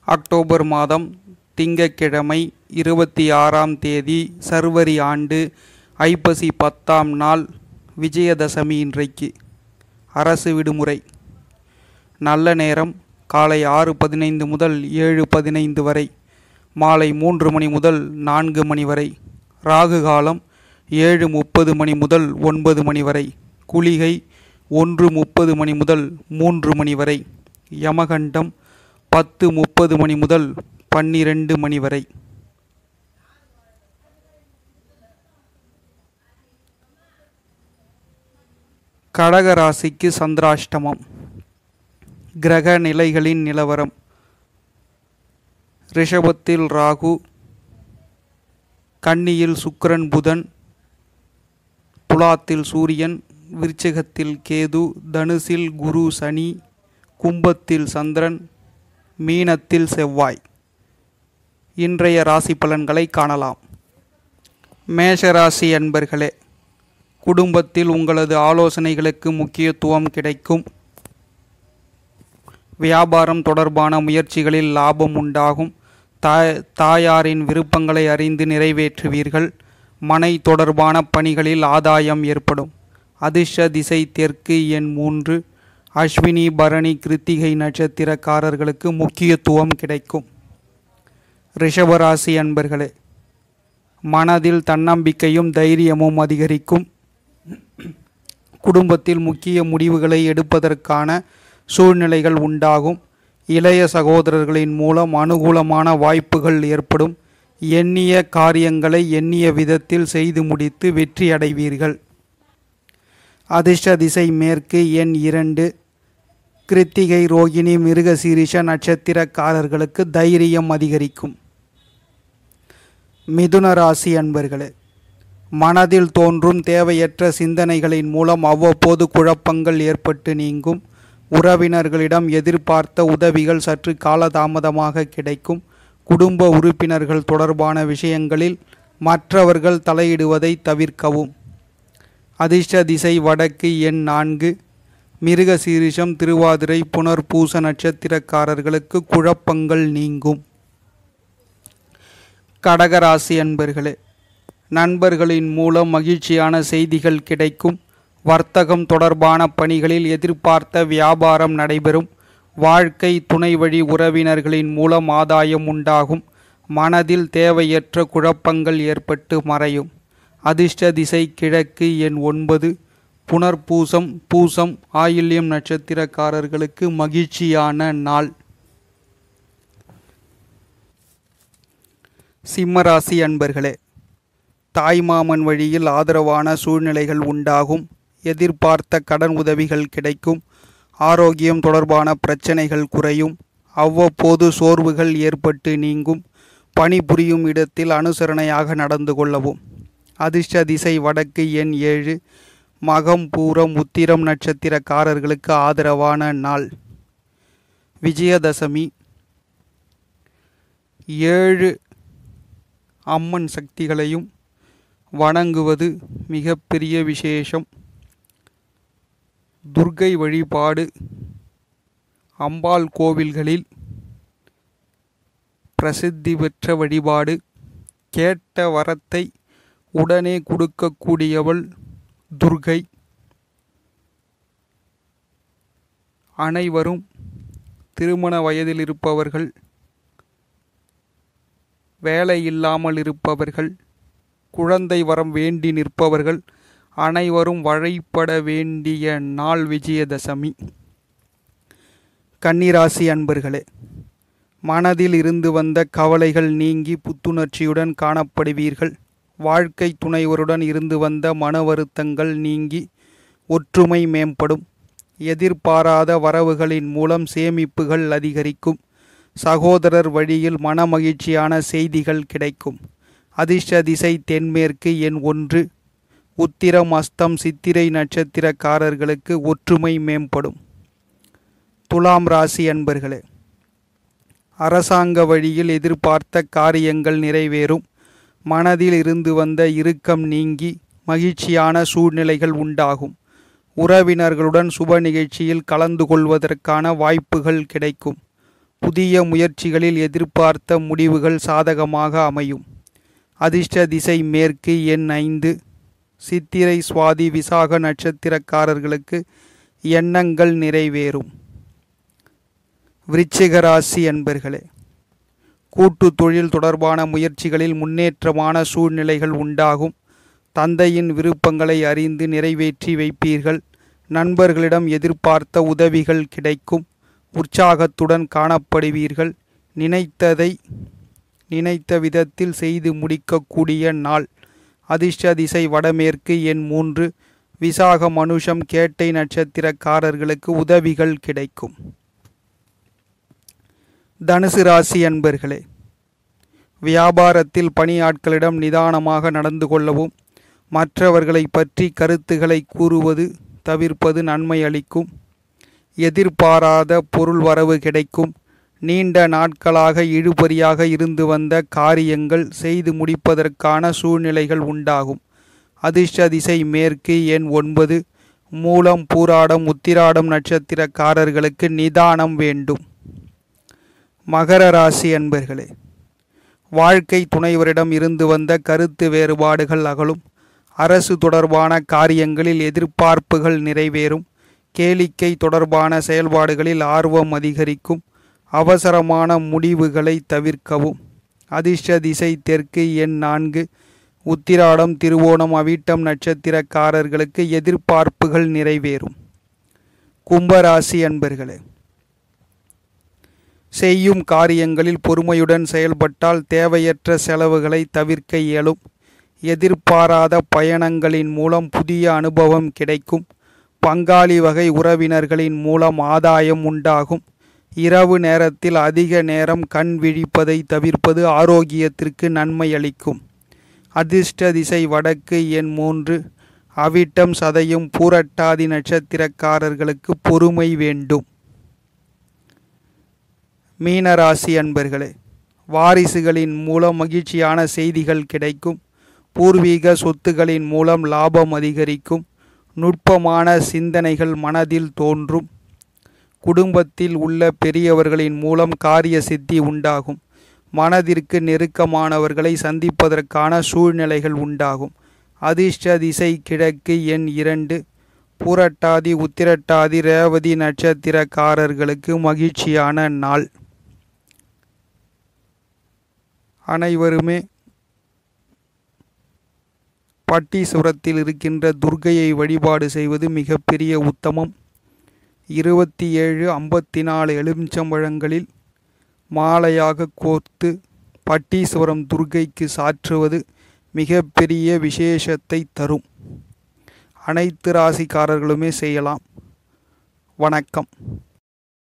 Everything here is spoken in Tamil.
அக்டோபர் மாதம் திங்கட்கிழமை இருபத்தி ஆறாம் தேதி சர்வரி ஆண்டு ஐப்பசி பத்தாம் நாள் விஜயதசமி இன்றைக்கு அரசு விடுமுறை நல்ல நேரம் காலை ஆறு பதினைந்து முதல் ஏழு பதினைந்து வரை மாலை மூன்று மணி முதல் நான்கு மணி வரை ராகு காலம் ஏழு முப்பது மணி முதல் ஒன்பது மணி வரை குளிகை ஒன்று முப்பது மணி முதல் மூன்று மணி வரை யமகண்டம் பத்து முப்பது மணி முதல் பன்னிரண்டு மணி வரை கடக ராசிக்கு சந்திராஷ்டமம் கிரக நிலைகளின் நிலவரம் ரிஷபத்தில் ராகு கன்னியில் சுக்கிரன் புதன் துலாத்தில் சூரியன் விருச்சிகத்தில் கேது தனுசில் குரு சனி கும்பத்தில் சந்திரன் மீனத்தில் செவ்வாய் இன்றைய ராசி பலன்களை காணலாம் மேஷராசி அன்பர்களே குடும்பத்தில் உங்களது ஆலோசனைகளுக்கு முக்கியத்துவம் கிடைக்கும் வியாபாரம் தொடர்பான முயற்சிகளில் லாபம் உண்டாகும் தாய் தாயாரின் விருப்பங்களை அறிந்து நிறைவேற்றுவீர்கள் மனை தொடர்பான பணிகளில் ஆதாயம் ஏற்படும் அதிர்ஷ்ட திசை தெற்கு எண் மூன்று அஸ்வினி பரணி கிருத்திகை நட்சத்திரக்காரர்களுக்கு முக்கியத்துவம் கிடைக்கும் ரிஷபராசி அன்பர்களே மனதில் தன்னம்பிக்கையும் தைரியமும் அதிகரிக்கும் குடும்பத்தில் முக்கிய முடிவுகளை எடுப்பதற்கான சூழ்நிலைகள் உண்டாகும் இளைய சகோதரர்களின் மூலம் அனுகூலமான வாய்ப்புகள் ஏற்படும் எண்ணிய காரியங்களை எண்ணிய விதத்தில் செய்து முடித்து வெற்றி அடைவீர்கள் அதிர்ஷ்ட திசை மேற்கு எண் இரண்டு கிருத்திகை ரோகிணி மிருகசீரிஷ நட்சத்திரக்காரர்களுக்கு தைரியம் அதிகரிக்கும் மிதுன ராசி அன்பர்களே மனதில் தோன்றும் தேவையற்ற சிந்தனைகளின் மூலம் அவ்வப்போது குழப்பங்கள் ஏற்பட்டு நீங்கும் உறவினர்களிடம் எதிர்பார்த்த உதவிகள் சற்று காலதாமதமாக கிடைக்கும் குடும்ப உறுப்பினர்கள் தொடர்பான விஷயங்களில் மற்றவர்கள் தலையிடுவதை தவிர்க்கவும் அதிர்ஷ்ட திசை வடக்கு எண் நான்கு மிருக சீரிஷம் திருவாதிரை புனர்பூச நட்சத்திரக்காரர்களுக்கு குழப்பங்கள் நீங்கும் கடகராசி அன்பர்களே நண்பர்களின் மூலம் மகிழ்ச்சியான செய்திகள் கிடைக்கும் வர்த்தகம் தொடர்பான பணிகளில் எதிர்பார்த்த வியாபாரம் நடைபெறும் வாழ்க்கை துணை வழி உறவினர்களின் மூலம் ஆதாயம் உண்டாகும் மனதில் தேவையற்ற குழப்பங்கள் ஏற்பட்டு மறையும் அதிர்ஷ்ட திசை கிழக்கு எண் ஒன்பது புனர்பூசம் பூசம் ஆயில்யம் நட்சத்திரக்காரர்களுக்கு மகிழ்ச்சியான நாள் சிம்மராசி அன்பர்களே தாய்மாமன் வழியில் ஆதரவான சூழ்நிலைகள் உண்டாகும் எதிர்பார்த்த கடன் உதவிகள் கிடைக்கும் ஆரோக்கியம் தொடர்பான பிரச்சனைகள் குறையும் அவ்வப்போது சோர்வுகள் ஏற்பட்டு நீங்கும் பணிபுரியும் இடத்தில் அனுசரணையாக நடந்து கொள்ளவும் அதிர்ஷ்ட திசை வடக்கு எண் ஏழு மகம் பூரம் உத்திரம் நட்சத்திரக்காரர்களுக்கு ஆதரவான நாள் விஜயதசமி ஏழு அம்மன் சக்திகளையும் வணங்குவது மிகப்பெரிய விசேஷம் துர்க்கை வழிபாடு அம்பாள் கோவில்களில் பிரசித்தி பெற்ற வழிபாடு கேட்ட வரத்தை உடனே கொடுக்கக்கூடியவள் துர்கை அனைவரும் திருமண வயதில் இருப்பவர்கள் வேலை இல்லாமல் இருப்பவர்கள் குழந்தை வரம் வேண்டி நிற்பவர்கள் அனைவரும் வழிபட வேண்டிய நாள் விஜயதசமி கன்னிராசி அன்பர்களே மனதில் இருந்து வந்த கவலைகள் நீங்கி புத்துணர்ச்சியுடன் காணப்படுவீர்கள் வாழ்க்கை துணைவருடன் இருந்து வந்த மன வருத்தங்கள் நீங்கி ஒற்றுமை மேம்படும் எதிர்பாராத வரவுகளின் மூலம் சேமிப்புகள் அதிகரிக்கும் சகோதரர் வழியில் மனமகிழ்ச்சியான செய்திகள் கிடைக்கும் அதிர்ஷ்ட திசை தென்மேற்கு எண் ஒன்று உத்திரம் அஸ்தம் சித்திரை நட்சத்திரக்காரர்களுக்கு ஒற்றுமை மேம்படும் துலாம் ராசி அன்பர்களே அரசாங்க வழியில் எதிர்பார்த்த காரியங்கள் நிறைவேறும் மனதில் இருந்து வந்த இறுக்கம் நீங்கி மகிழ்ச்சியான சூழ்நிலைகள் உண்டாகும் உறவினர்களுடன் சுப நிகழ்ச்சியில் கலந்து கொள்வதற்கான வாய்ப்புகள் கிடைக்கும் புதிய முயற்சிகளில் எதிர்பார்த்த முடிவுகள் சாதகமாக அமையும் அதிர்ஷ்ட திசை மேற்கு எண் ஐந்து சித்திரை சுவாதி விசாக நட்சத்திரக்காரர்களுக்கு எண்ணங்கள் நிறைவேறும் விருச்சிக ராசி அன்பர்களே கூட்டு தொழில் தொடர்பான முயற்சிகளில் முன்னேற்றமான சூழ்நிலைகள் உண்டாகும் தந்தையின் விருப்பங்களை அறிந்து நிறைவேற்றி வைப்பீர்கள் நண்பர்களிடம் எதிர்பார்த்த உதவிகள் கிடைக்கும் உற்சாகத்துடன் காணப்படுவீர்கள் நினைத்ததை நினைத்த விதத்தில் செய்து முடிக்கக்கூடிய நாள் அதிர்ஷ்ட திசை வடமேற்கு எண் மூன்று விசாக மனுஷம் கேட்டை நட்சத்திரக்காரர்களுக்கு உதவிகள் கிடைக்கும் தனுசு ராசி அன்பர்களே வியாபாரத்தில் பணியாட்களிடம் நிதானமாக நடந்து கொள்ளவும் மற்றவர்களை பற்றி கருத்துக்களை கூறுவது தவிர்ப்பது நன்மை அளிக்கும் எதிர்பாராத பொருள் வரவு கிடைக்கும் நீண்ட நாட்களாக இழுபறியாக இருந்து வந்த காரியங்கள் செய்து முடிப்பதற்கான சூழ்நிலைகள் உண்டாகும் அதிர்ஷ்ட திசை மேற்கு எண் ஒன்பது மூலம் பூராடம் உத்திராடம் நட்சத்திரக்காரர்களுக்கு நிதானம் வேண்டும் மகர ராசி அன்பர்களே வாழ்க்கை துணைவரிடம் இருந்து வந்த கருத்து வேறுபாடுகள் அகலும் அரசு தொடர்பான காரியங்களில் எதிர்பார்ப்புகள் நிறைவேறும் கேளிக்கை தொடர்பான செயல்பாடுகளில் ஆர்வம் அதிகரிக்கும் அவசரமான முடிவுகளை தவிர்க்கவும் அதிர்ஷ்ட திசை தெற்கு எண் நான்கு உத்திராடம் திருவோணம் அவிட்டம் நட்சத்திரக்காரர்களுக்கு எதிர்பார்ப்புகள் நிறைவேறும் கும்பராசி அன்பர்களே செய்யும் காரியங்களில் பொறுமையுடன் செயல்பட்டால் தேவையற்ற செலவுகளை தவிர்க்க இயலும் எதிர்பாராத பயணங்களின் மூலம் புதிய அனுபவம் கிடைக்கும் பங்காளி வகை உறவினர்களின் மூலம் ஆதாயம் உண்டாகும் இரவு நேரத்தில் அதிக நேரம் கண் விழிப்பதை தவிர்ப்பது ஆரோக்கியத்திற்கு நன்மை அளிக்கும் அதிர்ஷ்ட திசை வடக்கு எண் மூன்று அவிட்டம் சதையும் பூரட்டாதி நட்சத்திரக்காரர்களுக்கு பொறுமை வேண்டும் மீனராசி அன்பர்களே வாரிசுகளின் மூலம் மகிழ்ச்சியான செய்திகள் கிடைக்கும் பூர்வீக சொத்துகளின் மூலம் லாபம் அதிகரிக்கும் நுட்பமான சிந்தனைகள் மனதில் தோன்றும் குடும்பத்தில் உள்ள பெரியவர்களின் மூலம் காரிய சித்தி உண்டாகும் மனதிற்கு நெருக்கமானவர்களை சந்திப்பதற்கான சூழ்நிலைகள் உண்டாகும் அதிர்ஷ்ட திசை கிழக்கு எண் இரண்டு பூரட்டாதி உத்திரட்டாதி ரேவதி நட்சத்திரக்காரர்களுக்கு மகிழ்ச்சியான நாள் அனைவருமே பட்டீஸ்வரத்தில் இருக்கின்ற துர்க்கையை வழிபாடு செய்வது மிகப்பெரிய உத்தமம் இருபத்தி ஏழு ஐம்பத்தி நாலு எலுமிச்சம்பழங்களில் மாலையாக கோர்த்து பட்டீஸ்வரம் துர்க்கைக்கு சாற்றுவது மிகப்பெரிய விசேஷத்தை தரும் அனைத்து ராசிக்காரர்களுமே செய்யலாம் வணக்கம்